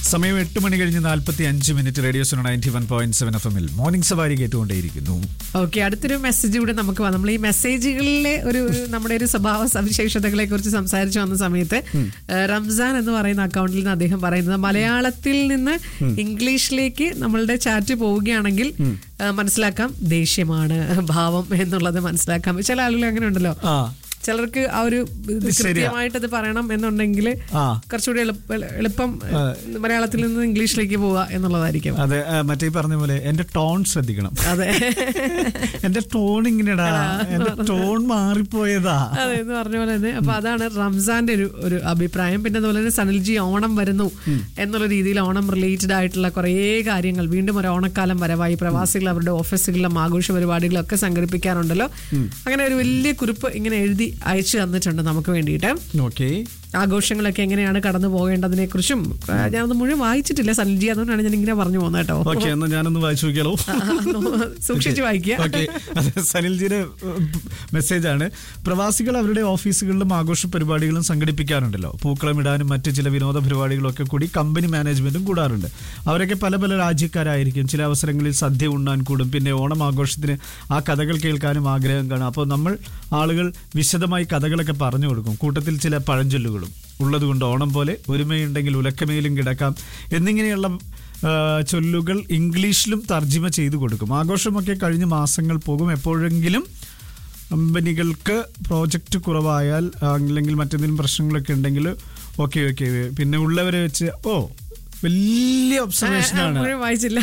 സമയം എട്ട് മണി കഴിഞ്ഞ് നാൽപ്പത്തി അഞ്ച് minute radio zone ninety one point seven F എമ്മിൽ മോർണിംഗ് സവാരി കേട്ടുകൊണ്ടേയിരിക്കുന്നു ഓക്കെ അടുത്തൊരു മെസ്സേജ് കൂടെ നമുക്ക് വന്നു നമ്മൾ ഈ മെസ്സേജുകളിലെ ഒരു ഒരു നമ്മുടെ ഒരു സ്വഭാവ സവിശേഷതകളെ കുറിച്ച് സംസാരിച്ചു വന്ന സമയത്ത് ഏഹ്, റംസാൻ എന്ന് പറയുന്ന അക്കൗണ്ടിൽ നിന്ന് അദ്ദേഹം പറയുന്നത് മലയാളത്തിൽ നിന്ന് ഇംഗ്ലീഷിലേക്ക് നമ്മളുടെ ചാറ്റ് പോവുകയാണെങ്കിൽ ഏഹ്, മനസ്സിലാക്കാം ദേഷ്യമാണ് ഭാവം എന്നുള്ളത് മനസ്സിലാക്കാം ചില ആളുകൾ അങ്ങനെ ഉണ്ടല്ലോ ആ ചിലർക്ക് ആ ഒരു ഇത് ശരിയാ. കൃത്യമായിട്ട് അത് പറയണം എന്നുണ്ടെങ്കിൽ ആ. കുറച്ചുകൂടി എളുപ്പ- എളുപ്പം ഏഹ്, മലയാളത്തിൽ നിന്ന് ഇംഗ്ലീഷിലേക്ക് പോവുക എന്നുള്ളതായിരിക്കും അതെ ആ, മറ്റേ ഈ പറഞ്ഞ പോലെ എന്റെ ടോൺ ശ്രദ്ധിക്കണം അതെ എന്റെ ടോൺ ഇങ്ങനെടാ എന്റെ ടോൺ മാറിപ്പോയതാ അതെ എന്ന് പറഞ്ഞ പോലെ തന്നെ അപ്പൊ അതാണ് റംസാന്റെ ഒരു ഒരു അഭിപ്രായം പിന്നെ അതുപോലെ തന്നെ സനൽജി ഓണം വരുന്നു എന്നുള്ള രീതിയിൽ ഓണം റിലേറ്റഡ് ആയിട്ടുള്ള കുറേ കാര്യങ്ങൾ വീണ്ടും ഒരു ഓണക്കാലം വരവായി പ്രവാസികൾ അവരുടെ ഓഫീസുകളിലും ആഘോഷ പരിപാടികളും ഒക്കെ സംഘടിപ്പിക്കാറുണ്ടല്ലോ അങ്ങനെ ഒരു വലിയ കുറിപ്പ് ഇങ്ങനെ എഴുതി അയച്ചു തന്നിട്ടുണ്ട് നമുക്ക് വേണ്ടിയിട്ട് ഓക്കെ ആഘോഷങ്ങളൊക്കെ എങ്ങനെയാണ് കടന്നു പോകേണ്ടതിനെ കുറിച്ചും ഞാനത് മുഴുവൻ വായിച്ചിട്ടില്ല സനൽജി അതുകൊണ്ടാണ് ഞാൻ ഇങ്ങനെ പറഞ്ഞു പോകുന്നത് കേട്ടോ ഓക്കെ എന്നാ ഞാനൊന്ന് വായിച്ചു നോക്കിയാലോ സൂക്ഷിച്ചു വായിക്കുക ഓക്കെ സനിൽജിയുടെ മെസ്സേജ് ആണ് പ്രവാസികൾ അവരുടെ ഓഫീസുകളിലും ആഘോഷ പരിപാടികളും സംഘടിപ്പിക്കാറുണ്ടല്ലോ പൂക്കളം ഇടാനും മറ്റ് ചില വിനോദ പരിപാടികളും ഒക്കെ കൂടി കമ്പനി മാനേജ്മെന്റും കൂടാറുണ്ട് അവരൊക്കെ പല പല രാജ്യക്കാരായിരിക്കും ചില അവസരങ്ങളിൽ സദ്യ ഉണ്ണാൻ കൂടും പിന്നെ ഓണം ആഘോഷത്തിന് ആ കഥകൾ കേൾക്കാനും ആഗ്രഹം കാണും അപ്പോൾ നമ്മൾ ആളുകൾ വിശദമായി കഥകളൊക്കെ പറഞ്ഞു കൊടുക്കും കൂട്ടത്തിൽ ചില പഴഞ്ചൊല്ലുകളും ഉള്ളതുകൊണ്ട് ഓണം പോലെ ഒരുമയുണ്ടെങ്കിൽ ഉലക്കമേലും കിടക്കാം എന്നിങ്ങനെയുള്ള ആ, ചൊല്ലുകൾ ഇംഗ്ലീഷിലും തർജിമ ചെയ്തു കൊടുക്കും ആഘോഷമൊക്കെ കഴിഞ്ഞ മാസങ്ങൾ പോകും എപ്പോഴെങ്കിലും കമ്പനികൾക്ക് പ്രോജക്റ്റ് കുറവായാൽ ആ, അല്ലെങ്കിൽ മറ്റെന്തെങ്കിലും പ്രശ്നങ്ങളൊക്കെ ഉണ്ടെങ്കിൽ ഓക്കെ ഓക്കെ പിന്നെ ഉള്ളവരെ വെച്ച് ഓ വലിയ ഒബ്സർവേഷൻ ആണ് മുഴുവൻ വായിച്ചില്ല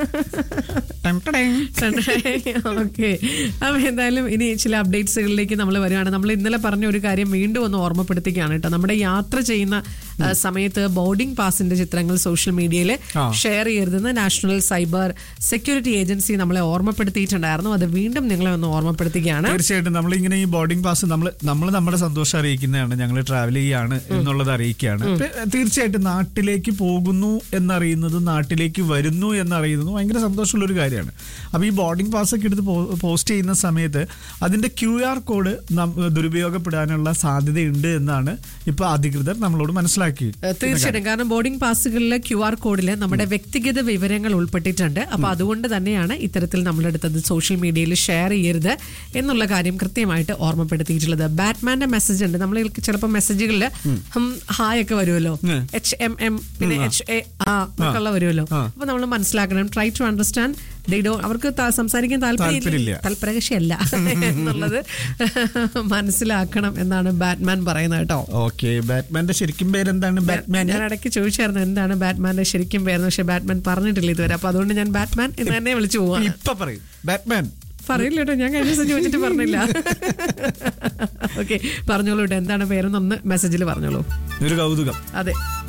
ഓക്കെ അപ്പൊ എന്തായാലും ഇനി ചില അപ്ഡേറ്റ്സുകളിലേക്ക് നമ്മൾ വരുവാണ് നമ്മൾ ഇന്നലെ പറഞ്ഞ ഒരു കാര്യം വീണ്ടും ഒന്ന് ഓർമ്മപ്പെടുത്തുകയാണ് കേട്ടോ നമ്മുടെ യാത്ര ചെയ്യുന്ന ആ, സമയത്ത് ബോർഡിംഗ് പാസിന്റെ ചിത്രങ്ങൾ സോഷ്യൽ മീഡിയയിൽ ആ. ഷെയർ ചെയ്യരുതെന്ന് നാഷണൽ സൈബർ സെക്യൂരിറ്റി ഏജൻസി നമ്മളെ ഓർമ്മപ്പെടുത്തിയിട്ടുണ്ടായിരുന്നു അത് വീണ്ടും നിങ്ങളെ ഒന്ന് ഓർമ്മപ്പെടുത്തുകയാണ് തീർച്ചയായിട്ടും നമ്മളിങ്ങനെ ഈ ബോർഡിംഗ് പാസ് നമ്മൾ നമ്മൾ നമ്മുടെ സന്തോഷം അറിയിക്കുന്നതാണ് ഞങ്ങൾ ട്രാവൽ ചെയ്യാണ് എന്നുള്ളത് അറിയിക്കുകയാണ് പി- തീർച്ചയായിട്ടും നാട്ടിലേക്ക് പോകുന്നു എന്നറിയുന്നത് നാട്ടിലേക്ക് വരുന്നു എന്നറിയുന്നത് ഭയങ്കര സന്തോഷമുള്ള ഒരു കാര്യമാണ് അപ്പൊ ഈ ബോർഡിംഗ് പാസ് ഒക്കെ എടുത്ത് പോ- പോസ്റ്റ് ചെയ്യുന്ന സമയത്ത് അതിന്റെ ക്യു ആർ കോഡ് ദുരുപയോഗപ്പെടാനുള്ള സാധ്യതയുണ്ട് എന്നാണ് ഇപ്പൊ അധികൃതർ നമ്മളോട് മനസ്സിലാക്കി ഏഹ് തീർച്ചയായിട്ടും കാരണം ബോർഡിംഗ് പാസുകളിലെ ക്യു ആർ കോഡിൽ നമ്മുടെ വ്യക്തിഗത വിവരങ്ങൾ ഉൾപ്പെട്ടിട്ടുണ്ട് അപ്പൊ അതുകൊണ്ട് തന്നെയാണ് ഇത്തരത്തിൽ നമ്മളെടുത്തത് സോഷ്യൽ മീഡിയയിൽ ഷെയർ ചെയ്യരുത് എന്നുള്ള കാര്യം കൃത്യമായിട്ട് ഓർമ്മപ്പെടുത്തിയിട്ടുള്ളത് ബാറ്റ്മാന്റെ മെസ്സേജ് ഉണ്ട് നമ്മൾ ചിലപ്പോൾ മെസ്സേജുകളിൽ ഹായ് ഒക്കെ വരുമല്ലോ ഉം. എച്ച് എം എം പിന്നെ എച്ച് എ ആ എന്നൊക്കെയുള്ള വരുമല്ലോ അപ്പൊ നമ്മൾ മനസ്സിലാക്കണം ട്രൈ ടു അണ്ടർസ്റ്റാൻഡ് ഡോ അവർക്ക് ത- സംസാരിക്കാൻ താല്പര്യമില്ല. താല്പര്യമില്ല താല്പര്യകക്ഷിയല്ല എന്നുള്ളത് മനസ്സിലാക്കണം എന്നാണ് ബാറ്റ്മാൻ പറയുന്നത് കേട്ടോ ഓക്കെ ബാറ്റ്മാന്റെ ശരിക്കും പേരെന്താണ് ബാറ്റ്മാൻ ഞാൻ ഇടയ്ക്ക് ചോദിച്ചായിരുന്നു എന്താണ് ബാറ്റ്മാന്റെ ശരിക്കും പേര് പക്ഷെ ബാറ്റ്മാൻ പറഞ്ഞിട്ടില്ല ഇതുവരെ അപ്പൊ അതുകൊണ്ട് ഞാൻ ബാറ്റ്മാൻ എന്ന് തന്നെ വിളിച്ചു പോവാണ് ഇപ്പൊ പറയും ബാറ്റ്മാൻ പറയില്ല കേട്ടോ ഞാൻ കഴിഞ്ഞ ദിവസം ചോദിച്ചിട്ട് പറഞ്ഞില്ല ഓക്കെ പറഞ്ഞോളൂ കേട്ടോ എന്താണ് പേരെന്നൊന്ന് മെസ്സേജിൽ പറഞ്ഞോളൂ ഒരു കൗതുകം അതെ